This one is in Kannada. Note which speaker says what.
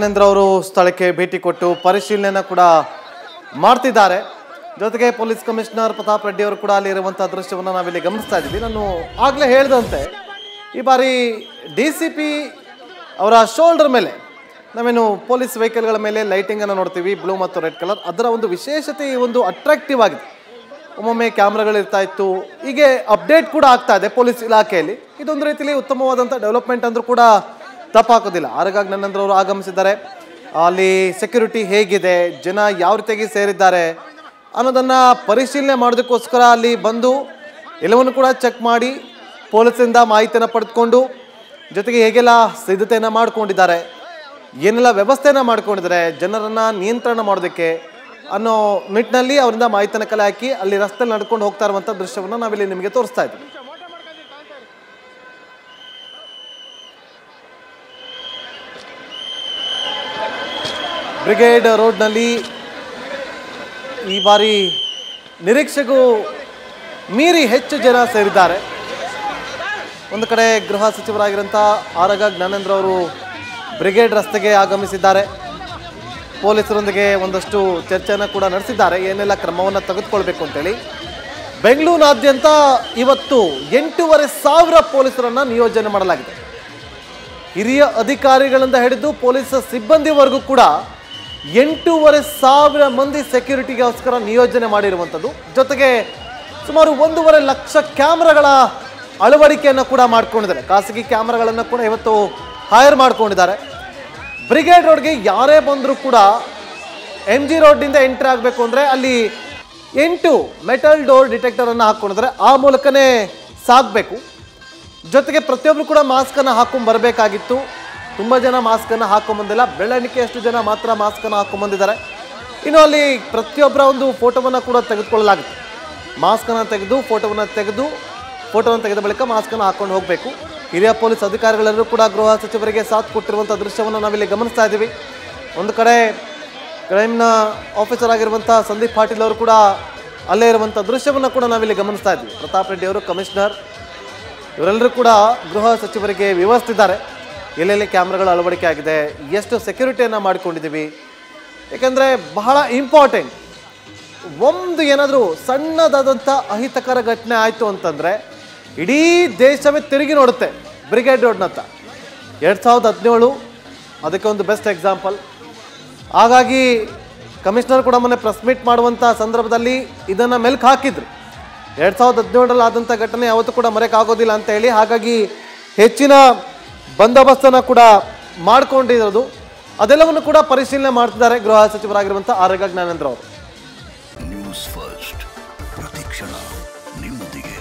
Speaker 1: ಜ್ಞಾನೇಂದ್ರ ಅವರು ಸ್ಥಳಕ್ಕೆ ಭೇಟಿ ಕೊಟ್ಟು ಪರಿಶೀಲನೆಯನ್ನ ಕೂಡ ಮಾಡ್ತಿದ್ದಾರೆ ಜೊತೆಗೆ ಪೊಲೀಸ್ ಕಮಿಷನರ್ ಪ್ರತಾಪ್ ರೆಡ್ಡಿ ಅವರು ಕೂಡ ಅಲ್ಲಿ ಇರುವಂತಹ ದೃಶ್ಯವನ್ನು ನಾವಿಲ್ಲಿ ಗಮನಿಸ್ತಾ ಇದ್ದೀವಿ ನಾನು ಆಗಲೇ ಹೇಳಿದಂತೆ ಈ ಬಾರಿ ಡಿ ಸಿ ಪಿ ಅವರ ಶೋಲ್ಡರ್ ಮೇಲೆ ನಾವೇನು ಪೊಲೀಸ್ ವೆಹಿಕಲ್ಗಳ ಮೇಲೆ ಲೈಟಿಂಗನ್ನು ನೋಡ್ತೀವಿ ಬ್ಲೂ ಮತ್ತು ರೆಡ್ ಕಲರ್ ಅದರ ಒಂದು ವಿಶೇಷತೆ ಈ ಒಂದು ಅಟ್ರಾಕ್ಟಿವ್ ಆಗಿದೆ ಒಮ್ಮೊಮ್ಮೆ ಕ್ಯಾಮ್ರಾಗಳು ಇರ್ತಾ ಇತ್ತು ಹೀಗೆ ಅಪ್ಡೇಟ್ ಕೂಡ ಆಗ್ತಾ ಇದೆ ಪೊಲೀಸ್ ಇಲಾಖೆಯಲ್ಲಿ ಇದೊಂದು ರೀತಿಯಲ್ಲಿ ಉತ್ತಮವಾದಂಥ ಡೆವಲಪ್ಮೆಂಟ್ ಅಂದ್ರೂ ಕೂಡ ತಪ್ಪಾಕೋದಿಲ್ಲ ಆರಗಾಗ್ ನನ್ನಂದ್ರ ಅವರು ಆಗಮಿಸಿದ್ದಾರೆ ಅಲ್ಲಿ ಸೆಕ್ಯೂರಿಟಿ ಹೇಗಿದೆ ಜನ ಯಾವ ರೀತಿಯಾಗಿ ಸೇರಿದ್ದಾರೆ ಅನ್ನೋದನ್ನು ಪರಿಶೀಲನೆ ಮಾಡೋದಕ್ಕೋಸ್ಕರ ಅಲ್ಲಿ ಬಂದು ಎಲ್ಲವನ್ನು ಕೂಡ ಚೆಕ್ ಮಾಡಿ ಪೊಲೀಸರಿಂದ ಮಾಹಿತಿಯನ್ನು ಪಡೆದುಕೊಂಡು ಜೊತೆಗೆ ಹೇಗೆಲ್ಲ ಸಿದ್ಧತೆಯನ್ನು ಮಾಡ್ಕೊಂಡಿದ್ದಾರೆ ಏನೆಲ್ಲ ವ್ಯವಸ್ಥೆಯನ್ನು ಮಾಡ್ಕೊಂಡಿದ್ದಾರೆ ಜನರನ್ನು ನಿಯಂತ್ರಣ ಮಾಡೋದಕ್ಕೆ ಅನ್ನೋ ನಿಟ್ಟಿನಲ್ಲಿ ಅವರಿಂದ ಮಾಹಿತಿಯನ್ನು ಕಲೆ ಹಾಕಿ ಅಲ್ಲಿ ರಸ್ತೆಯಲ್ಲಿ ನಡ್ಕೊಂಡು ಹೋಗ್ತಾ ಇರುವಂಥ ದೃಶ್ಯವನ್ನು ನಾವಿಲ್ಲಿ ನಿಮಗೆ ತೋರಿಸ್ತಾ ಇದ್ದೀವಿ ಬ್ರಿಗೇಡ್ ರೋಡ್ನಲ್ಲಿ ಈ ಬಾರಿ ನಿರೀಕ್ಷೆಗೂ ಮೀರಿ ಹೆಚ್ಚು ಜನ ಸೇರಿದ್ದಾರೆ ಒಂದು ಕಡೆ ಗೃಹ ಸಚಿವರಾಗಿರೋಂಥ ಆರಗ ಜ್ಞಾನೇಂದ್ರ ಅವರು ಬ್ರಿಗೇಡ್ ರಸ್ತೆಗೆ ಆಗಮಿಸಿದ್ದಾರೆ ಪೊಲೀಸರೊಂದಿಗೆ ಒಂದಷ್ಟು ಚರ್ಚೆಯನ್ನು ಕೂಡ ನಡೆಸಿದ್ದಾರೆ ಏನೆಲ್ಲ ಕ್ರಮವನ್ನು ತೆಗೆದುಕೊಳ್ಬೇಕು ಅಂತೇಳಿ ಬೆಂಗಳೂರಿನಾದ್ಯಂತ ಇವತ್ತು ಎಂಟೂವರೆ ಸಾವಿರ ಪೊಲೀಸರನ್ನು ನಿಯೋಜನೆ ಮಾಡಲಾಗಿದೆ ಹಿರಿಯ ಅಧಿಕಾರಿಗಳಿಂದ ಹಿಡಿದು ಪೊಲೀಸ್ ಸಿಬ್ಬಂದಿವರೆಗೂ ಕೂಡ ಎಂಟೂವರೆ ಸಾವಿರ ಮಂದಿ ಸೆಕ್ಯೂರಿಟಿಗೋಸ್ಕರ ನಿಯೋಜನೆ ಮಾಡಿರುವಂಥದ್ದು ಜೊತೆಗೆ ಸುಮಾರು ಒಂದೂವರೆ ಲಕ್ಷ ಕ್ಯಾಮ್ರಾಗಳ ಅಳವಡಿಕೆಯನ್ನು ಕೂಡ ಮಾಡ್ಕೊಂಡಿದ್ದಾರೆ ಖಾಸಗಿ ಕ್ಯಾಮ್ರಾಗಳನ್ನು ಕೂಡ ಇವತ್ತು ಹೈರ್ ಮಾಡ್ಕೊಂಡಿದ್ದಾರೆ ಬ್ರಿಗೇಡ್ ರೋಡ್ಗೆ ಯಾರೇ ಬಂದರೂ ಕೂಡ ಎಮ್ ಜಿ ರೋಡ್ನಿಂದ ಎಂಟ್ರಿ ಆಗಬೇಕು ಅಂದರೆ ಅಲ್ಲಿ ಎಂಟು ಮೆಟಲ್ ಡೋರ್ ಡಿಟೆಕ್ಟರನ್ನು ಹಾಕ್ಕೊಂಡಿದ್ದಾರೆ ಆ ಮೂಲಕನೇ ಸಾಗಬೇಕು ಜೊತೆಗೆ ಪ್ರತಿಯೊಬ್ಬರು ಕೂಡ ಮಾಸ್ಕನ್ನು ಹಾಕೊಂಡು ಬರಬೇಕಾಗಿತ್ತು ತುಂಬ ಜನ ಮಾಸ್ಕನ್ನು ಹಾಕೊಂಬಂದಿಲ್ಲ ಬೆಳ್ಳಣಿಕೆಯಷ್ಟು ಜನ ಮಾತ್ರ ಮಾಸ್ಕನ್ನು ಹಾಕೊಂಬಂದಿದ್ದಾರೆ ಇನ್ನು ಅಲ್ಲಿ ಪ್ರತಿಯೊಬ್ಬರ ಒಂದು ಫೋಟೋವನ್ನು ಕೂಡ ತೆಗೆದುಕೊಳ್ಳಲಾಗುತ್ತೆ ಮಾಸ್ಕನ್ನು ತೆಗೆದು ಫೋಟೋವನ್ನು ತೆಗೆದು ಫೋಟೋವನ್ನು ತೆಗೆದ ಬಳಿಕ ಮಾಸ್ಕನ್ನು ಹಾಕೊಂಡು ಹೋಗಬೇಕು ಹಿರಿಯ ಪೊಲೀಸ್ ಅಧಿಕಾರಿಗಳೆಲ್ಲರೂ ಕೂಡ ಗೃಹ ಸಚಿವರಿಗೆ ಸಾಥ್ ಕೊಟ್ಟಿರುವಂಥ ದೃಶ್ಯವನ್ನು ನಾವಿಲ್ಲಿ ಗಮನಿಸ್ತಾ ಇದ್ದೀವಿ ಒಂದು ಕಡೆ ಕ್ರೈಮ್ನ ಆಫೀಸರ್ ಆಗಿರುವಂಥ ಸಂದೀಪ್ ಪಾಟೀಲ್ ಅವರು ಕೂಡ ಅಲ್ಲೇ ಇರುವಂಥ ದೃಶ್ಯವನ್ನು ಕೂಡ ನಾವಿಲ್ಲಿ ಗಮನಿಸ್ತಾ ಇದ್ದೀವಿ ಪ್ರತಾಪ್ ರೆಡ್ಡಿ ಅವರು ಕಮಿಷನರ್ ಇವರೆಲ್ಲರೂ ಕೂಡ ಗೃಹ ಸಚಿವರಿಗೆ ವಿವರಿಸ್ತಿದ್ದಾರೆ ಎಲ್ಲೆಲ್ಲಿ ಕ್ಯಾಮ್ರಾಗಳ ಅಳವಡಿಕೆ ಆಗಿದೆ ಎಷ್ಟು ಸೆಕ್ಯೂರಿಟಿಯನ್ನು ಮಾಡಿಕೊಂಡಿದ್ದೀವಿ ಏಕೆಂದರೆ ಬಹಳ ಇಂಪಾರ್ಟೆಂಟ್ ಒಂದು ಏನಾದರೂ ಸಣ್ಣದಾದಂಥ ಅಹಿತಕರ ಘಟನೆ ಆಯಿತು ಅಂತಂದರೆ ಇಡೀ ದೇಶವೇ ತಿರುಗಿ ನೋಡುತ್ತೆ ಬ್ರಿಗೇಡ್ ರೋಡ್ನತ್ತ ಎರಡು ಸಾವಿರದ ಹದಿನೇಳು ಅದಕ್ಕೆ ಒಂದು ಬೆಸ್ಟ್ ಎಕ್ಸಾಂಪಲ್ ಹಾಗಾಗಿ ಕಮಿಷನರ್ ಕೂಡ ಮೊನ್ನೆ ಪ್ರೆಸ್ ಮೀಟ್ ಮಾಡುವಂಥ ಸಂದರ್ಭದಲ್ಲಿ ಇದನ್ನು ಮೆಲ್ಕು ಹಾಕಿದ್ರು ಎರಡು ಸಾವಿರದ ಹದಿನೇಳರಲ್ಲಿ ಆದಂಥ ಘಟನೆ ಯಾವತ್ತೂ ಕೂಡ ಮರೆಯೋಕ್ಕಾಗೋದಿಲ್ಲ ಅಂತ ಹೇಳಿ ಹಾಗಾಗಿ ಹೆಚ್ಚಿನ ಬಂದೋಬಸ್ತನ್ನು ಕೂಡ ಮಾಡ್ಕೊಂಡಿರೋದು ಅದೆಲ್ಲವನ್ನು ಕೂಡ ಪರಿಶೀಲನೆ ಮಾಡ್ತಿದ್ದಾರೆ ಗೃಹ ಸಚಿವರಾಗಿರುವಂಥ ಆರೋಗ್ಯ ಜ್ಞಾನೇಂದ್ರ ಅವರು
Speaker 2: ನ್ಯೂಸ್ ಫಸ್ಟ್ ಪ್ರತಿಕ್ಷಣ ನಿಮ್ಮೊಂದಿಗೆ